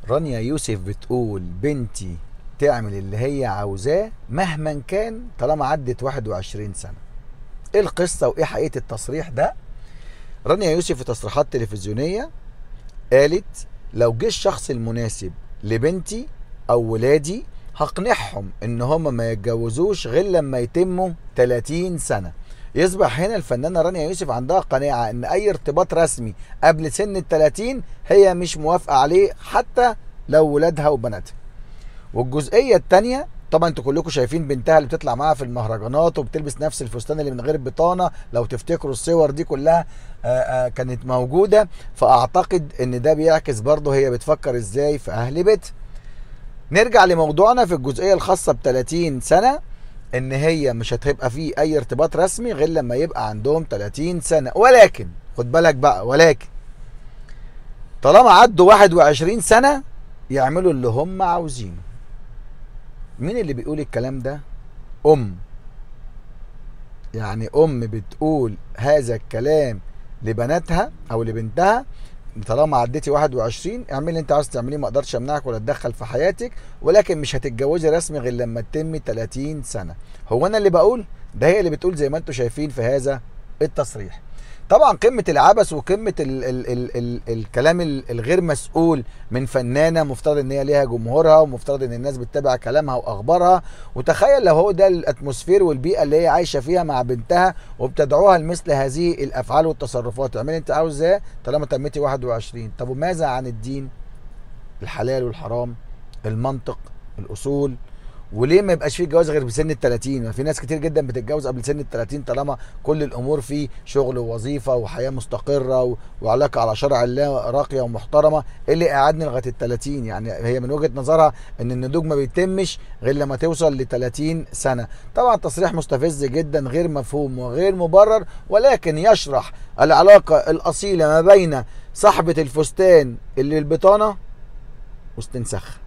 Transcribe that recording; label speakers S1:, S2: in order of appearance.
S1: رانيا يوسف بتقول بنتي تعمل اللي هي عاوزاه مهما كان طالما عدت 21 سنة ايه القصة وايه حقيقة التصريح ده رانيا يوسف في تصريحات تلفزيونية قالت لو جه الشخص المناسب لبنتي او ولادي هقنعهم ان هم ما يتجوزوش غير لما يتموا 30 سنة يصبح هنا الفنانة رانيا يوسف عندها قناعة ان اي ارتباط رسمي قبل سن ال 30 هي مش موافقة عليه حتى لو ولادها وبناتها والجزئية التانية طبعا انتوا كلكم شايفين بنتها اللي بتطلع معاها في المهرجانات وبتلبس نفس الفستان اللي من غير بطانه لو تفتكروا الصور دي كلها آآ آآ كانت موجوده فاعتقد ان ده بيعكس برضه هي بتفكر ازاي في اهل بيتها نرجع لموضوعنا في الجزئيه الخاصه ب 30 سنه ان هي مش هتبقى فيه اي ارتباط رسمي غير لما يبقى عندهم 30 سنه ولكن خد بالك بقى ولكن طالما عدوا 21 سنه يعملوا اللي هم عاوزينه مين اللي بيقول الكلام ده ام يعني ام بتقول هذا الكلام لبناتها او لبنتها طالما عديتي 21 اعملي اللي انت عاوز تعمليه ما اقدرش امنعك ولا اتدخل في حياتك ولكن مش هتتجوزي رسمي غير لما تتمي 30 سنه هو انا اللي بقول ده هي اللي بتقول زي ما انتم شايفين في هذا التصريح طبعا قمه العبث وقمه ال ال ال ال الكلام الغير مسؤول من فنانه مفترض ان هي ليها جمهورها ومفترض ان الناس بتتابع كلامها واخبارها وتخيل لو هو ده الاتموسفير والبيئه اللي هي عايشه فيها مع بنتها وبتدعوها لمثل هذه الافعال والتصرفات اعملي انت عاوز ايه طالما تميتي 21 طب وماذا عن الدين الحلال والحرام المنطق الاصول وليه ما يبقاش فيه جواز غير بسن ال 30 ما في ناس كتير جدا بتتجوز قبل سن ال 30 طالما كل الامور فيه شغل ووظيفه وحياه مستقره و... وعلاقه على شرع الله راقيه ومحترمه ايه اللي قعدني لغايه ال 30 يعني هي من وجهه نظرها ان النضوج ما بيتمش غير لما توصل ل 30 سنه طبعا تصريح مستفز جدا غير مفهوم وغير مبرر ولكن يشرح العلاقه الاصيله ما بين صاحبه الفستان اللي البطانه واستنساخها